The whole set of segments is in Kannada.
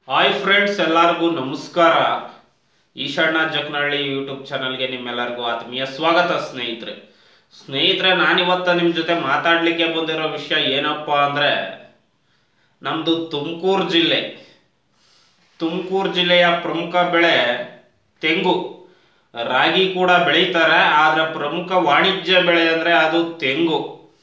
ಹಾಯ್ ಫ್ರೆಂಡ್ಸ್ ಎಲ್ಲರಿಗೂ ನಮಸ್ಕಾರ ಈಶಾಣ್ಣ ಜಕ್ನಹಳ್ಳಿ ಯೂಟ್ಯೂಬ್ ಚಾನಲ್ಗೆ ನಿಮ್ಮೆಲ್ಲರಿಗೂ ಆತ್ಮೀಯ ಸ್ವಾಗತ ಸ್ನೇಹಿತರೆ ಸ್ನೇಹಿತರೆ ನಾನಿವತ್ತ ನಿಮ್ಮ ಜೊತೆ ಮಾತಾಡಲಿಕ್ಕೆ ಬಂದಿರೋ ವಿಷಯ ಏನಪ್ಪ ಅಂದರೆ ನಮ್ಮದು ತುಮಕೂರು ಜಿಲ್ಲೆ ತುಮಕೂರು ಜಿಲ್ಲೆಯ ಪ್ರಮುಖ ಬೆಳೆ ತೆಂಗು ರಾಗಿ ಕೂಡ ಬೆಳೀತಾರೆ ಆದರೆ ಪ್ರಮುಖ ವಾಣಿಜ್ಯ ಬೆಳೆ ಅಂದರೆ ಅದು ತೆಂಗು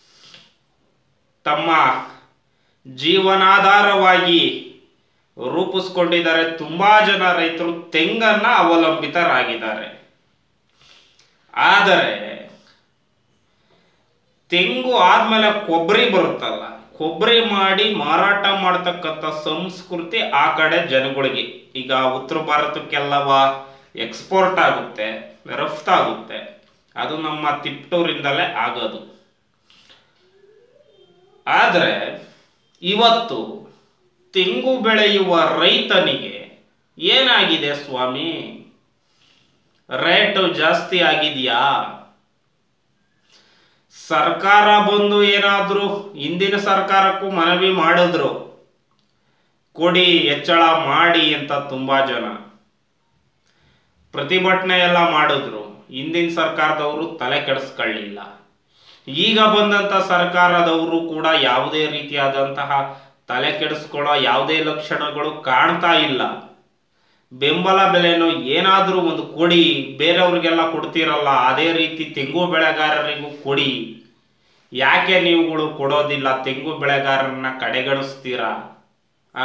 ತಮ್ಮ ಜೀವನಾಧಾರವಾಗಿ ರೂಪಿಸ್ಕೊಂಡಿದ್ದಾರೆ ತುಂಬಾ ಜನ ರೈತರು ತೆಂಗನ್ನ ಅವಲಂಬಿತರಾಗಿದ್ದಾರೆ ಆದರೆ ತೆಂಗು ಆದ್ಮೇಲೆ ಕೊಬ್ಬರಿ ಬರುತ್ತಲ್ಲ ಕೊಬ್ಬರಿ ಮಾಡಿ ಮಾರಾಟ ಮಾಡ್ತಕ್ಕಂಥ ಸಂಸ್ಕೃತಿ ಆ ಕಡೆ ಜನಗಳಿಗೆ ಈಗ ಉತ್ತರ ಭಾರತಕ್ಕೆಲ್ಲವ ಎಕ್ಸ್ಪೋರ್ಟ್ ಆಗುತ್ತೆ ರಫ್ತಾಗುತ್ತೆ ಅದು ನಮ್ಮ ತಿಪ್ಟೂರಿಂದಲೇ ಆಗೋದು ಆದರೆ ಇವತ್ತು ತೆಂಗು ಬೆಳೆಯುವ ರೈತನಿಗೆ ಏನಾಗಿದೆ ಸ್ವಾಮಿ ರೇಟ್ ಜಾಸ್ತಿ ಆಗಿದೆಯಾ ಸರ್ಕಾರ ಬಂದು ಏನಾದರೂ ಹಿಂದಿನ ಸರ್ಕಾರಕ್ಕೂ ಮನವಿ ಮಾಡಿದ್ರು ಕೊಡಿ ಹೆಚ್ಚಳ ಮಾಡಿ ಅಂತ ತುಂಬಾ ಜನ ಪ್ರತಿಭಟನೆ ಎಲ್ಲ ಮಾಡಿದ್ರು ಹಿಂದಿನ ಸರ್ಕಾರದವರು ತಲೆ ಕೆಡಿಸ್ಕೊಳ್ಳಿಲ್ಲ ಈಗ ಬಂದಂತ ಸರ್ಕಾರದವರು ಕೂಡ ಯಾವುದೇ ರೀತಿಯಾದಂತಹ ತಲೆ ಕೆಡಿಸ್ಕೊಳ್ಳೋ ಯಾವುದೇ ಲಕ್ಷಣಗಳು ಕಾಣ್ತಾ ಇಲ್ಲ ಬೆಂಬಲ ಬೆಲೆನೋ ಏನಾದರೂ ಒಂದು ಕೊಡಿ ಬೇರೆಯವ್ರಿಗೆಲ್ಲ ಕೊಡ್ತೀರಲ್ಲ ಅದೇ ರೀತಿ ತೆಂಗು ಬೆಳೆಗಾರರಿಗೂ ಕೊಡಿ ಯಾಕೆ ನೀವುಗಳು ಕೊಡೋದಿಲ್ಲ ತೆಂಗು ಬೆಳೆಗಾರರನ್ನ ಕಡೆಗಣಿಸ್ತೀರಾ ಆ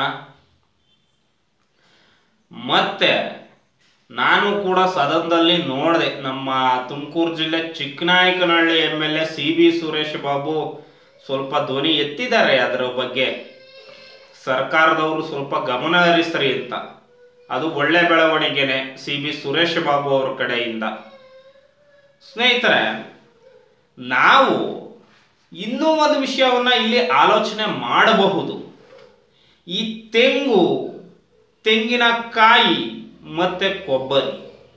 ಮತ್ತೆ ನಾನು ಕೂಡ ಸದನದಲ್ಲಿ ನೋಡಿದೆ ನಮ್ಮ ತುಮಕೂರು ಜಿಲ್ಲೆ Chikkanayakanahalli M L A C B Suresh Babu ಸ್ವಲ್ಪ ಧ್ವನಿ ಎತ್ತಿದ್ದಾರೆ ಅದರ ಬಗ್ಗೆ ಸರ್ಕಾರದವರು ಸ್ವಲ್ಪ ಗಮನ ಹರಿಸ್ರಿ ಅಂತ ಅದು ಒಳ್ಳೆ ಬೆಳವಣಿಗೆನೆ ಸಿ ಬಿ ಸುರೇಶ್ ಬಾಬು ಅವ್ರ ಕಡೆಯಿಂದ ಸ್ನೇಹಿತರೆ ನಾವು ಇನ್ನೂ ಒಂದು ವಿಷಯವನ್ನ ಇಲ್ಲಿ ಆಲೋಚನೆ ಮಾಡಬಹುದು ಈ ತೆಂಗು ತೆಂಗಿನಕಾಯಿ ಮತ್ತೆ ಕೊಬ್ಬರಿ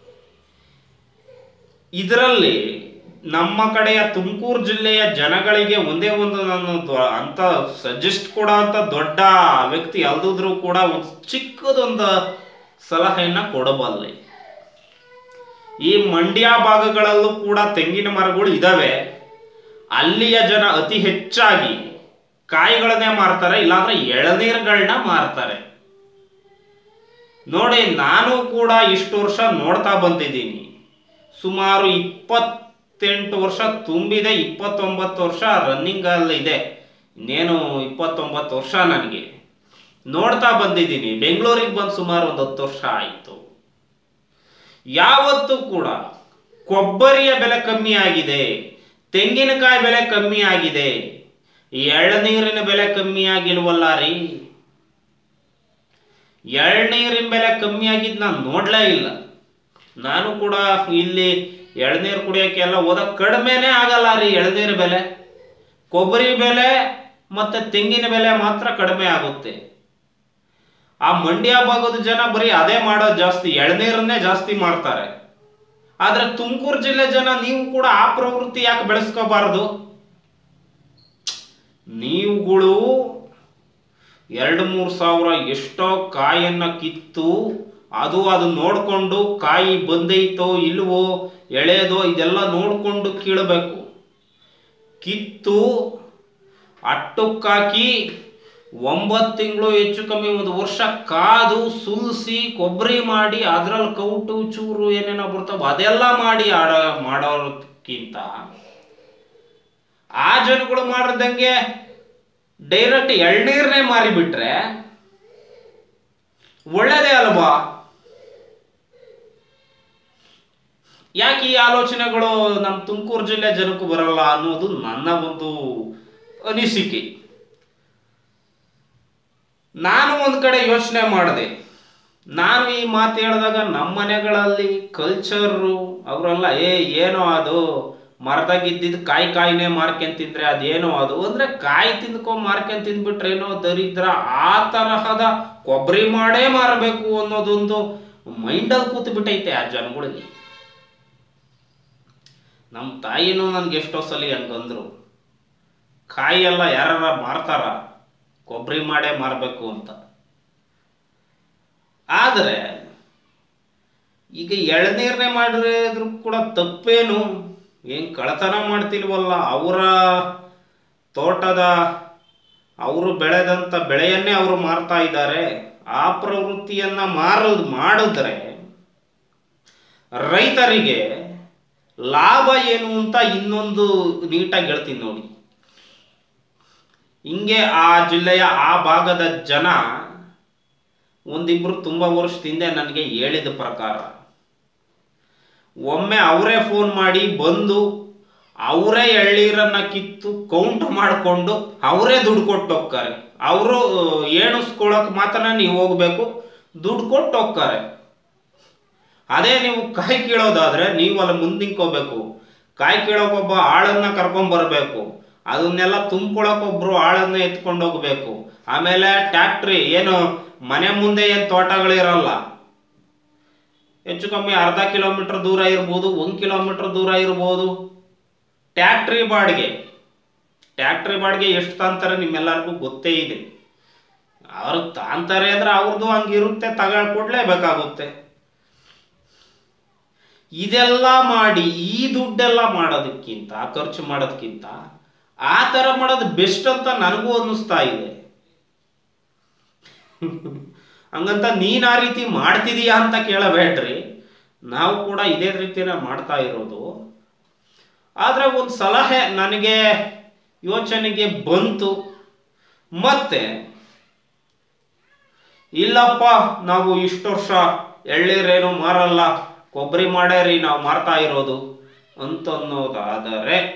ಇದರಲ್ಲಿ ನಮ್ಮ ಕಡೆಯ ತುಮಕೂರು ಜಿಲ್ಲೆಯ ಜನಗಳಿಗೆ ಒಂದೇ ಒಂದು ನಾನು ದೊ- ಅಂತ ಸಜೆಸ್ಟ್ ಕೊಡೋ ಅಂತ ದೊಡ್ಡ ವ್ಯಕ್ತಿ ಅಲ್ದಿದ್ರು ಕೂಡ ಒಂದು ಚಿಕ್ಕದೊಂದು ಸಲಹೆಯನ್ನ ಕೊಡಬಲ್ಲೆ ಈ ಮಂಡ್ಯ ಭಾಗಗಳಲ್ಲೂ ಕೂಡ ತೆಂಗಿನ ಮರಗಳು ಇದಾವೆ ಅಲ್ಲಿಯ ಜನ ಅತಿ ಹೆಚ್ಚಾಗಿ ಕಾಯಿಗಳನ್ನೇ ಮಾರ್ತಾರೆ ಇಲ್ಲಾಂದ್ರೆ ಎಳನೀರುಗಳನ್ನ ಮಾರ್ತಾರೆ ನೋಡಿ ನಾನು ಕೂಡ ಇಷ್ಟು ವರ್ಷ ನೋಡ್ತಾ ಬಂದಿದ್ದೀನಿ ಸುಮಾರು ಇಪ್ಪತ್ತೆಂಟು ವರ್ಷ ತುಂಬಿದೆ ಇಪ್ಪತ್ತೊಂಬತ್ತು ವರ್ಷ ರನ್ನಿಂಗ್ ಅಲ್ಲಿ ಇದೆ ಇನ್ನೇನು ಇಪ್ಪತ್ತೊಂಬತ್ತು ವರ್ಷ ನನಗೆ ನೋಡ್ತಾ ಬಂದಿದ್ದೀನಿ ಬೆಂಗಳೂರಿಗೆ ಬಂದು ಸುಮಾರು ಒಂದು ಹತ್ತು ವರ್ಷ ಆಯಿತು ಯಾವತ್ತೂ ಕೂಡ ಕೊಬ್ಬರಿಯ ಬೆಲೆ ಕಮ್ಮಿ ಆಗಿದೆ ತೆಂಗಿನಕಾಯಿ ಬೆಲೆ ಕಮ್ಮಿ ಆಗಿದೆ ಎಳನೀರಿನ ಬೆಲೆ ಕಮ್ಮಿ ಆಗಿಲ್ವಲ್ಲ ರೀ ಎಳ್ನೀರಿನ ಬೆಲೆ ಕಮ್ಮಿ ಆಗಿದ್ದು ನಾನು ನೋಡ್ಲೇ ಇಲ್ಲ ನಾನು ಕೂಡ ಇಲ್ಲಿ ಎಳ್ನೀರು ಕುಡಿಯೋಕೆ ಎಲ್ಲ ಹೋದ ಕಡಿಮೆನೇ ಆಗಲ್ಲ ರೀ ಎಳ್ನೀರು ಬೆಲೆ ಕೊಬ್ಬರಿ ಬೆಲೆ ಮತ್ತೆ ತೆಂಗಿನ ಬೆಲೆ ಮಾತ್ರ ಕಡಿಮೆ ಆಗುತ್ತೆ ಆ ಮಂಡ್ಯ ಭಾಗದ ಜನ ಬರೀ ಅದೇ ಮಾಡೋದು ಜಾಸ್ತಿ ಎಳ್ನೀರನ್ನೇ ಜಾಸ್ತಿ ಮಾಡ್ತಾರೆ ಆದ್ರೆ ತುಮಕೂರು ಜಿಲ್ಲೆ ಜನ ನೀವು ಕೂಡ ಆ ಪ್ರವೃತ್ತಿ ಯಾಕೆ ಬೆಳೆಸ್ಕೋಬಾರದು ನೀವುಗಳು ಎರಡು ಮೂರು ಸಾವಿರ ಎಷ್ಟೋ ಕಾಯನ್ನ ಕಿತ್ತು ಅದು ಅದು ನೋಡ್ಕೊಂಡು ಕಾಯಿ ಬಂದೈತೋ ಇಲ್ವೋ ಎಳೆದೋ ಇದೆಲ್ಲ ನೋಡ್ಕೊಂಡು ಕೀಳಬೇಕು ಕಿತ್ತು ಅಟ್ಟಕ್ಕಾಕಿ ಒಂಬತ್ತು ತಿಂಗಳು ಹೆಚ್ಚು ಕಮ್ಮಿ ಒಂದು ವರ್ಷ ಕಾದು ಸುಲ್ಸಿ ಕೊಬ್ಬರಿ ಮಾಡಿ ಅದ್ರಲ್ಲಿ ಕೌಟು ಚೂರು ಏನೇನೋ ಬರ್ತಾವ ಅದೆಲ್ಲ ಮಾಡಿ ಆಡ ಮಾಡೋದಕ್ಕಿಂತ ಆ ಜನಗಳು ಮಾಡ್ದಂಗೆ ಡೈರೆಕ್ಟ್ ಎಳ್ನೀರ್ನೇ ಮಾರಿಬಿಟ್ರೆ ಒಳ್ಳೇದೇ ಅಲ್ವಾ ಯಾಕೆ ಈ ಆಲೋಚನೆಗಳು ನಮ್ಮ ತುಮಕೂರು ಜಿಲ್ಲೆ ಜನಕ್ಕೂ ಬರಲ್ಲ ಅನ್ನೋದು ನನ್ನ ಒಂದು ಅನಿಸಿಕೆ ನಾನು ಒಂದು ಕಡೆ ಯೋಚನೆ ಮಾಡಿದೆ ನಾನು ಈ ಮಾತು ಹೇಳಿದಾಗ ನಮ್ಮ ಮನೆಗಳಲ್ಲಿ ಕಲ್ಚರು ಅವರೆಲ್ಲ ಏ ಏನೋ ಅದು ಮರದಾಗ ಇದ್ದಿದ್ದು ಕಾಯಿ ಕಾಯಿನೇ ಮಾರ್ಕೊಂಡ್ ತಿಂದ್ರೆ ಅದೇನೋ ಅದು ಅಂದ್ರೆ ಕಾಯಿ ತಿಂದ್ಕೊಂಡ್ ಮಾರ್ಕೊಂಡ್ ತಿಂದ್ಬಿಟ್ರೆ ಏನೋ ದರಿದ್ರ ಆ ತರಹದ ಕೊಬ್ಬರಿ ಮಾಡೇ ಮಾರಬೇಕು ಅನ್ನೋದೊಂದು ಮೈಂಡಲ್ಲಿ ಕೂತು ಬಿಟ್ಟೈತೆ ಆ ಜನಗಳಿಗೆ ನಮ್ಮ ತಾಯಿನೂ ನನ್ಗೆ ಎಷ್ಟೋ ಸಲ ಹಂಗಂದ್ರು ಕಾಯಿ ಎಲ್ಲ ಯಾರ ಮಾರ್ತಾರ ಕೊಬ್ಬರಿ ಮಾಡೇ ಮಾರಬೇಕು ಅಂತ ಆದರೆ ಈಗ ಎಳನೀರನ್ನೇ ಮಾಡಿದ್ರು ಕೂಡ ತಪ್ಪೇನು ಏನು ಕಳತನ ಮಾಡ್ತಿಲ್ವಲ್ಲ ಅವರ ತೋಟದ ಅವರು ಬೆಳೆದಂಥ ಬೆಳೆಯನ್ನೇ ಅವರು ಮಾರ್ತಾ ಇದ್ದಾರೆ ಆ ಪ್ರವೃತ್ತಿಯನ್ನ ಮಾರೋದು ಮಾಡಿದ್ರೆ ರೈತರಿಗೆ ಲಾಭ ಏನು ಅಂತ ಇನ್ನೊಂದು ನೀಟಾಗಿ ಹೇಳ್ತೀನಿ ನೋಡಿ ಹಿಂಗೆ ಆ ಜಿಲ್ಲೆಯ ಆ ಭಾಗದ ಜನ ಒಂದಿಬ್ರು ತುಂಬ ವರ್ಷದ ಹಿಂದೆ ನನಗೆ ಹೇಳಿದ ಪ್ರಕಾರ ಒಮ್ಮೆ ಅವರೇ ಫೋನ್ ಮಾಡಿ ಬಂದು ಅವರೇ ಎಳ್ಳೀರನ್ನ ಕಿತ್ತು ಕೌಂಟ್ ಮಾಡಿಕೊಂಡು ಅವರೇ ದುಡ್ಡು ಕೊಟ್ಟು ಹೋಗ್ತಾರೆ ಅವರು ಏಣಿಸ್ಕೊಳಕ್ ಮಾತ್ರ ನೀವು ಹೋಗ್ಬೇಕು ದುಡ್ಡು ಕೊಟ್ಟು ಹೋಗ್ತಾರೆ ಅದೇ ನೀವು ಕಾಯಿ ಕೀಳೋದಾದ್ರೆ ನೀವು ಅಲ್ಲಿ ಮುಂದಿಂಕೋಬೇಕು ಕಾಯಿ ಕೀಳೋಕ್ ಒಬ್ಬ ಆಳನ್ನ ಕರ್ಕೊಂಡ್ ಬರ್ಬೇಕು ಅದನ್ನೆಲ್ಲ ತುಂಬ್ಕೊಳಕ್ ಒಬ್ರು ಆಳನ್ನ ಎತ್ಕೊಂಡು ಹೋಗ್ಬೇಕು ಆಮೇಲೆ ಟ್ಯಾಕ್ಟ್ರಿ ಏನು ಮನೆ ಮುಂದೆ ಏನ್ ತೋಟಗಳಿರಲ್ಲ ಹೆಚ್ಚು ಕಮ್ಮಿ ಅರ್ಧ ಕಿಲೋಮೀಟರ್ ದೂರ ಇರ್ಬೋದು ಒಂದ್ ಕಿಲೋಮೀಟರ್ ದೂರ ಇರ್ಬೋದು ಟ್ಯಾಕ್ಟ್ರಿ ಬಾಡಿಗೆ ಟ್ಯಾಕ್ಟ್ರಿ ಬಾಡಿಗೆ ಎಷ್ಟು ತಾಂತಾರೆ ನಿಮ್ಮೆಲ್ಲರಿಗೂ ಗೊತ್ತೇ ಇದೆ ಅವ್ರು ತಾಂತಾರೆ ಅಂದ್ರೆ ಅವ್ರದ್ದು ಹಂಗಿರುತ್ತೆ ತಗೊಂಡ್ ಕೊಡ್ಲೇಬೇಕಾಗುತ್ತೆ ಇದೆಲ್ಲ ಮಾಡಿ ಈ ದುಡ್ಡೆಲ್ಲ ಮಾಡೋದಕ್ಕಿಂತ ಖರ್ಚು ಮಾಡೋದಕ್ಕಿಂತ ಆ ಥರ ಮಾಡೋದು ಬೆಸ್ಟ್ ಅಂತ ನನಗೂ ಅನ್ನಿಸ್ತಾ ಇದೆ ಹಂಗಂತ ನೀನ್ ಆ ರೀತಿ ಮಾಡ್ತಿದೀಯಾ ಅಂತ ಕೇಳಬೇಡ್ರಿ ನಾವು ಕೂಡ ಇದೇ ರೀತಿನ ಮಾಡ್ತಾ ಇರೋದು ಆದ್ರೆ ಒಂದು ಸಲಹೆ ನನಗೆ ಯೋಚನೆಗೆ ಬಂತು ಮತ್ತೆ ಇಲ್ಲಪ್ಪ ನಾವು ಇಷ್ಟು ವರ್ಷ ಎಳ್ಳೀರೇನು ಮಾರಲ್ಲ ಕೊಬ್ಬರಿ ಮಾಡ್ಯಾರಿ ನಾವು ಮಾರ್ತಾ ಇರೋದು ಅಂತನ್ನೋದಾದರೆ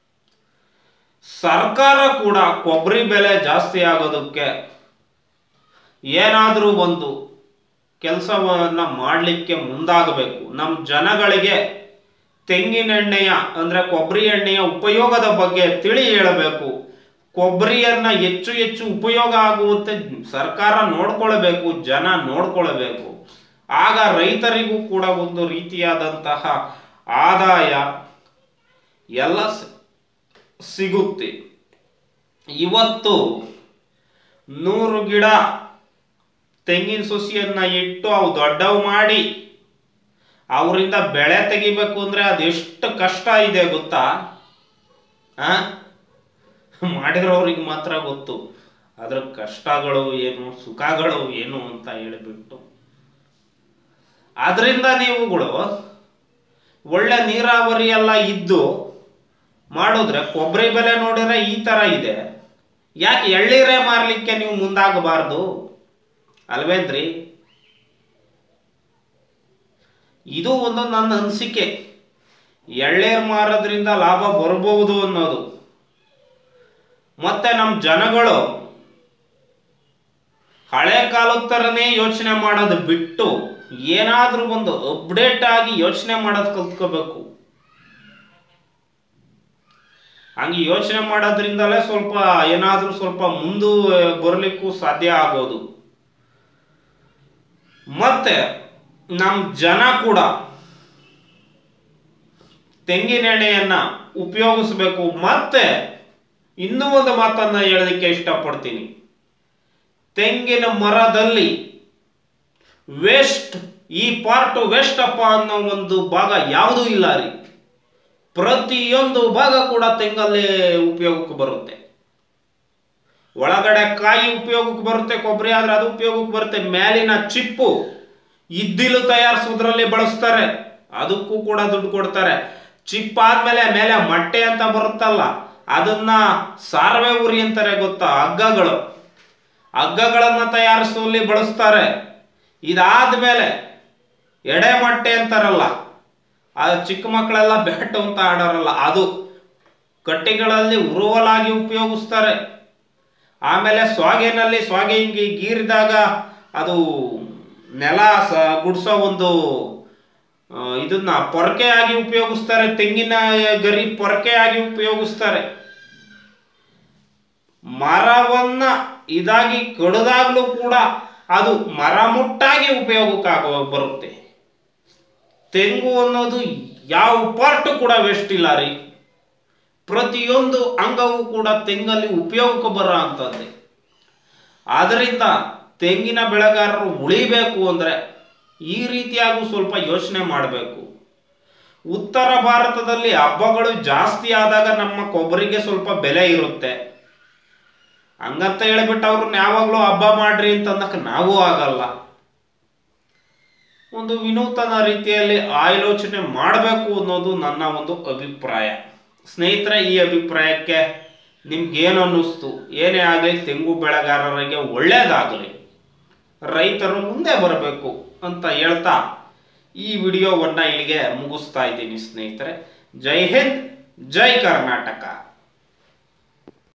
ಸರ್ಕಾರ ಕೂಡ ಕೊಬ್ಬರಿ ಬೆಲೆ ಜಾಸ್ತಿ ಆಗೋದಕ್ಕೆ ಏನಾದರೂ ಒಂದು ಕೆಲಸವನ್ನ ಮಾಡಲಿಕ್ಕೆ ಮುಂದಾಗಬೇಕು ನಮ್ಮ ಜನಗಳಿಗೆ ತೆಂಗಿನೆಣ್ಣೆಯ ಅಂದ್ರೆ ಕೊಬ್ಬರಿ ಎಣ್ಣೆಯ ಉಪಯೋಗದ ಬಗ್ಗೆ ತಿಳಿ ಹೇಳಬೇಕು ಕೊಬ್ಬರಿಯನ್ನ ಹೆಚ್ಚು ಹೆಚ್ಚು ಉಪಯೋಗ ಆಗುವಂತೆ ಸರ್ಕಾರ ನೋಡ್ಕೊಳ್ಬೇಕು ಜನ ನೋಡ್ಕೊಳ್ಬೇಕು ಆಗ ರೈತರಿಗೂ ಕೂಡ ಒಂದು ರೀತಿಯಾದಂತಹ ಆದಾಯ ಎಲ್ಲ ಸಿ- ಸಿಗುತ್ತೆ ಇವತ್ತು ನೂರು ಗಿಡ ತೆಂಗಿನ ಸೊಸಿಯನ್ನ ಇಟ್ಟು ಅವು ದೊಡ್ಡವು ಮಾಡಿ ಅವರಿಂದ ಬೆಳೆ ತೆಗಿಬೇಕು ಅಂದ್ರೆ ಅದೆಷ್ಟು ಕಷ್ಟ ಇದೆ ಗೊತ್ತಾ ಆ ಮಾಡಿರೋರಿಗೆ ಮಾತ್ರ ಗೊತ್ತು ಅದ್ರ ಕಷ್ಟಗಳು ಏನು ಸುಖಗಳು ಏನು ಅಂತ ಹೇಳಿಬಿಟ್ಟು ಆದ್ರಿಂದ ನೀವುಗಳು ಒಳ್ಳೆ ನೀರಾವರಿ ಎಲ್ಲ ಇದ್ದು ಮಾಡಿದ್ರೆ ಕೊಬ್ಬರಿ ಬೆಲೆ ನೋಡಿದ್ರೆ ಈ ತರ ಇದೆ ಯಾಕೆ ಎಳ್ಳೀರೇ ಮಾರ್ಲಿಕ್ಕೆ ನೀವು ಮುಂದಾಗಬಾರ್ದು ಅಲ್ವೇನ್ರಿ ಇದು ಒಂದು ನನ್ನ ಅನಿಸಿಕೆ ಎಳ್ಳೇರ್ ಮಾರೋದ್ರಿಂದ ಲಾಭ ಬರಬಹುದು ಅನ್ನೋದು ಮತ್ತೆ ನಮ್ಮ ಜನಗಳು ಹಳೆ ಕಾಲದ ಥರನೇ ಯೋಚನೆ ಮಾಡೋದು ಬಿಟ್ಟು ಏನಾದ್ರೂ ಒಂದು ಅಪ್ಡೇಟ್ ಆಗಿ ಯೋಚನೆ ಮಾಡೋದು ಕಲ್ತ್ಕೋಬೇಕು ಹಂಗೆ ಯೋಚನೆ ಮಾಡೋದ್ರಿಂದಲೇ ಸ್ವಲ್ಪ ಏನಾದ್ರೂ ಸ್ವಲ್ಪ ಮುಂದು ಬರಲಿಕ್ಕೂ ಸಾಧ್ಯ ಆಗೋದು ಮತ್ತೆ ನಮ್ಮ ಜನ ಕೂಡ ತೆಂಗಿನೆಣ್ಣೆಯನ್ನ ಉಪಯೋಗಿಸ್ಬೇಕು ಮತ್ತೆ ಇನ್ನೂ ಒಂದು ಮಾತನ್ನ ಹೇಳೋದಕ್ಕೆ ಇಷ್ಟಪಡ್ತೀನಿ ತೆಂಗಿನ ಮರದಲ್ಲಿ ವೇಸ್ಟ್ ಈ ಪಾರ್ಟ್ ವೇಸ್ಟ್ ಅಪ್ಪ ಅನ್ನೋ ಒಂದು ಭಾಗ ಯಾವುದೂ ಇಲ್ಲ ರೀ ಪ್ರತಿಯೊಂದು ಭಾಗ ಕೂಡ ತೆಂಗಲ್ಲಿ ಉಪಯೋಗಕ್ಕೆ ಬರುತ್ತೆ ಒಳಗಡೆ ಕಾಯಿ ಉಪಯೋಗಕ್ಕೆ ಬರುತ್ತೆ ಕೊಬ್ಬರಿ ಆದ್ರೆ ಅದು ಉಪಯೋಗಕ್ಕೆ ಬರುತ್ತೆ ಮೇಲಿನ ಚಿಪ್ಪು ಇದ್ದಿಲು ತಯಾರಿಸೋದ್ರಲ್ಲಿ ಬಳಸ್ತಾರೆ ಅದಕ್ಕೂ ಕೂಡ ದುಡ್ಡು ಕೊಡ್ತಾರೆ ಚಿಪ್ ಆದ್ಮೇಲೆ ಮೇಲೆ ಮೊಟ್ಟೆ ಅಂತ ಬರುತ್ತಲ್ಲ ಅದನ್ನ ಸಾರ್ವೆ ಉರಿ ಅಂತಾರೆ ಗೊತ್ತಾ ಹಗ್ಗಗಳು ಹಗ್ಗಗಳನ್ನ ತಯಾರಿಸುವಲ್ಲಿ ಬಳಸ್ತಾರೆ ಇದಾದ್ಮೇಲೆ ಎಡೆ ಮೊಟ್ಟೆ ಅಂತಾರಲ್ಲ ಆ ಚಿಕ್ಕ ಮಕ್ಕಳೆಲ್ಲ ಬ್ಯಾಟ್ ಅಂತ ಆಡೋರಲ್ಲ ಅದು ಕಟ್ಟಿಗಳಲ್ಲಿ ಉರುವಲಾಗಿ ಉಪಯೋಗಿಸ್ತಾರೆ ಆಮೇಲೆ ಸ್ವಾಗೆನಲ್ಲಿ ಸ್ವಾಗೆ ಹಿಂಗೆ ಗೀರಿದಾಗ ಅದು ನೆಲ ಸ ಗುಡ್ಸೋ ಒಂದು ಆ, ಇದನ್ನ ಪೊರಕೆ ಆಗಿ ಉಪಯೋಗಿಸ್ತಾರೆ ತೆಂಗಿನ ಗರಿ ಪೊರಕೆ ಆಗಿ ಉಪಯೋಗಿಸ್ತಾರೆ ಮರವನ್ನ ಇದಾಗಿ ಕಡಿದಾಗ್ಲೂ ಕೂಡ ಅದು ಮರ ಮುಟ್ಟಾಗಿ ಉಪಯೋಗಕ್ಕಾಗ ಬರುತ್ತೆ ತೆಂಗು ಅನ್ನೋದು ಯಾವ ಪಾರ್ಟ್ ಕೂಡ ವೇಸ್ಟ್ ಇಲ್ಲ ರೀ ಪ್ರತಿಯೊಂದು ಅಂಗವೂ ಕೂಡ ತೆಂಗಲ್ಲಿ ಉಪಯೋಗಕ್ಕೆ ಬರೋ ಅಂಥದ್ದೇ ಆದ್ರಿಂದ ತೆಂಗಿನ ಬೆಳೆಗಾರರು ಉಳಿಬೇಕು ಅಂದರೆ ಈ ರೀತಿಯಾಗೂ ಸ್ವಲ್ಪ ಯೋಚನೆ ಮಾಡಬೇಕು ಉತ್ತರ ಭಾರತದಲ್ಲಿ ಹಬ್ಬಗಳು ಜಾಸ್ತಿ ಆದಾಗ ನಮ್ಮ ಕೊಬ್ಬರಿಗೆ ಸ್ವಲ್ಪ ಬೆಲೆ ಇರುತ್ತೆ ಹಂಗಂತ ಹೇಳ್ಬಿಟ್ಟು ಅವ್ರನ್ನ ಯಾವಾಗಲೂ ಹಬ್ಬ ಮಾಡ್ರಿ ಅಂತಂದಕ್ಕೆ ನಾವು ಆಗಲ್ಲ ಒಂದು ವಿನೂತನ ರೀತಿಯಲ್ಲಿ ಆಲೋಚನೆ ಮಾಡಬೇಕು ಅನ್ನೋದು ನನ್ನ ಒಂದು ಅಭಿಪ್ರಾಯ ಸ್ನೇಹಿತರೆ ಈ ಅಭಿಪ್ರಾಯಕ್ಕೆ ನಿಮ್ಗೇನು ಅನ್ನಿಸ್ತು ಏನೇ ಆಗಲಿ ತೆಂಗು ಬೆಳೆಗಾರರಿಗೆ ಒಳ್ಳೇದಾಗಲಿ ರೈತರು ಮುಂದೆ ಬರಬೇಕು ಅಂತ ಹೇಳ್ತಾ ಈ ವಿಡಿಯೋವನ್ನು ಇಲ್ಲಿಗೆ ಮುಗಿಸ್ತಾ ಇದ್ದೀನಿ ಸ್ನೇಹಿತರೆ ಜೈ ಹಿಂದ್ ಜೈ ಕರ್ನಾಟಕ